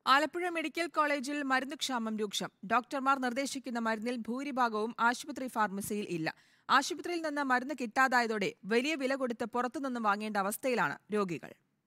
Alappuzha medical കോളേജിൽ മരുന്ന് ക്ഷാമം രൂക്ഷം ഡോക്ടർമാർ നിർദ്ദേശിക്കുന്ന മരുന്നിൽ ഭൂരിഭാഗവും ആശുപത്രി ഫാർമസിയിൽ ഇല്ല ആശുപത്രിയിൽ നിന്ന് മരുന്ന് കിട്ടാതായതോടെ വലിയ വില കൊടുത്ത് പുറത്തുനിന്ന് വാങ്ങേണ്ട അവസ്ഥയിലാണ് രോഗികൾ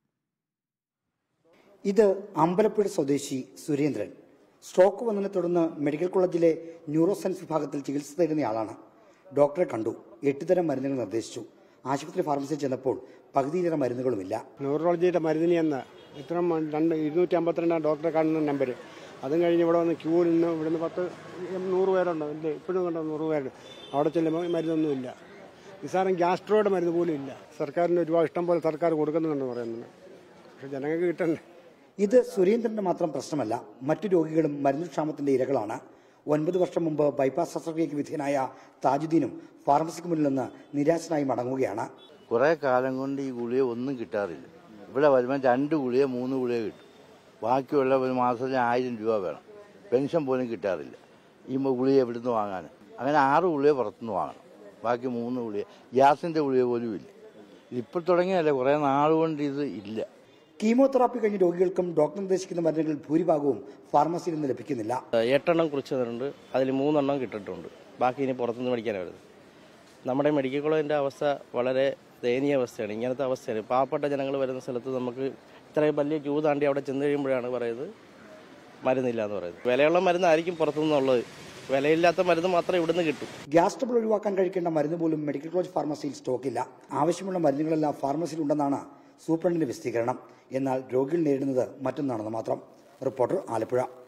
ഇത് അമ്പലപ്പുഴ സ്വദേശി സുരേന്ദ്രൻ സ്ട്രോക്ക് വന്നതിനെ തുടർന്ന് മെഡിക്കൽ കോളേജിലെ ന്യൂറോ സയൻസ് വിഭാഗത്തിൽ ചികിത്സ തേടുന്നയാളാണ് ഡോക്ടറെ കണ്ടു എട്ട് തരം മരുന്നുകൾ നിർദ്ദേശിച്ചു ആശുപത്രി ഫാർമസിയിൽ ചെന്നപ്പോൾ പകുതിയിലേറെ മരുന്നുകളുമില്ല ന്യൂറോളജിയുടെ മരുന്നിന് എന്ന് ഇത്ര രണ്ട് ഇരുന്നൂറ്റി അമ്പത്തിരണ്ടാം ഡോക്ടറെ കാണുന്ന നമ്പർ അതും കഴിഞ്ഞ് ഇവിടെ വന്ന് ക്യൂ നിന്ന് ഇവിടുന്ന് പത്ത് നൂറ് പേരുണ്ട് ഇല്ലേ ഇപ്പോഴും കണ്ടോ നൂറ് പേരുണ്ട് അവിടെ ചെല്ലുമ്പോൾ മരുന്നൊന്നുമില്ല നിസ്സാരം ഗ്യാസ്ട്രോയുടെ മരുന്ന് പോലും ഇല്ല സർക്കാരിന് ഒരുപാട് ഇഷ്ടം പോലെ സർക്കാർ കൊടുക്കുന്നുണ്ടെന്ന് പറയുന്നത് പക്ഷെ ജനങ്ങൾക്ക് കിട്ടണ്ടേ ഇത് സുരേന്ദ്രന്റെ മാത്രം പ്രശ്നമല്ല മറ്റു രോഗികളും മരുന്ന് ക്ഷാമത്തിന്റെ ഇരകളാണ് ഒൻപത് വർഷം മുമ്പ് ബൈപ്പാസ് ശസ്ത്രക്രിയയ്ക്ക് വിധേയനായ താജുദ്ദീനും ഫാർമസിക്ക് മുന്നിൽ നിന്ന് നിരാശനായി മടങ്ങുകയാണ് കുറേ കാലം കൊണ്ട് ഈ ഗുളിക ഒന്നും കിട്ടാറില്ല ഇവിടെ വരുമ്പോൾ രണ്ട് ഗുളിക മൂന്ന് ഗുളിക കിട്ടും ബാക്കിയുള്ള ഒരു മാസത്തിന് ആയിരം രൂപ വേണം പെൻഷൻ പോലും കിട്ടാറില്ല ഈ മ- ഗുളിക എവിടുന്ന് വാങ്ങാൻ അങ്ങനെ ആറ് ഗുളിക പുറത്തുനിന്ന് വാങ്ങണം ബാക്കി മൂന്ന് ഗുളിക ഗ്യാസിന്റെ ഗുളിക പോലും ഇല്ല ഇതിപ്പോൾ തുടങ്ങിയതല്ല കുറേ നാളുകൊണ്ട് ഇത് ഇല്ല കീമോതെറാപ്പി കഴിഞ്ഞ രോഗികൾക്കും ഡോക്ടർ നിർദ്ദേശിക്കുന്ന മരുന്നുകൾ ഭൂരിഭാഗവും ഫാർമസിയിൽ നിന്ന് ലഭിക്കുന്നില്ല എട്ടെണ്ണം കുറിച്ച് തന്നിട്ടുണ്ട് അതിൽ മൂന്നെണ്ണം കിട്ടിയിട്ടുണ്ട് ബാക്കി ഇനി പുറത്തുനിന്ന് മേടിക്കാനാണ് വരുന്നത് നമ്മുടെ മെഡിക്കൽ കോളേജിൻ്റെ അവസ്ഥ വളരെ ദയനീയ അവസ്ഥയാണ് ഇങ്ങനത്തെ അവസ്ഥയാണ് പാവപ്പെട്ട ജനങ്ങൾ വരുന്ന സ്ഥലത്ത് നമുക്ക് ഇത്രയും വലിയ ക്യൂ താണ്ടി അവിടെ ചെന്ന് കഴിയുമ്പോഴാണ് പറയുന്നത് മരുന്നില്ല എന്ന് പറയുന്നത് വിലയുള്ള മരുന്നായിരിക്കും പുറത്തുനിന്നുള്ളത് വിലയില്ലാത്ത മരുന്ന് മാത്രമേ ഇവിടുന്ന് കിട്ടൂ ഗ്യാസ് ട്രബിൾ ഒഴിവാക്കാൻ കഴിക്കേണ്ട മരുന്ന് പോലും മെഡിക്കൽ കോളേജ് ഫാർമസിയിൽ സ്റ്റോക്കില്ല ആവശ്യമുള്ള മരുന്നുകളെല്ലാം ഫാർമസിയിൽ ഉണ്ടെന്നാണ് സൂപ്രണ്ടിന്റെ വിശദീകരണം എന്നാൽ രോഗികൾ നേരിടുന്നത് മറ്റൊന്നാണെന്ന് മാത്രം റിപ്പോർട്ടർ ആലപ്പുഴ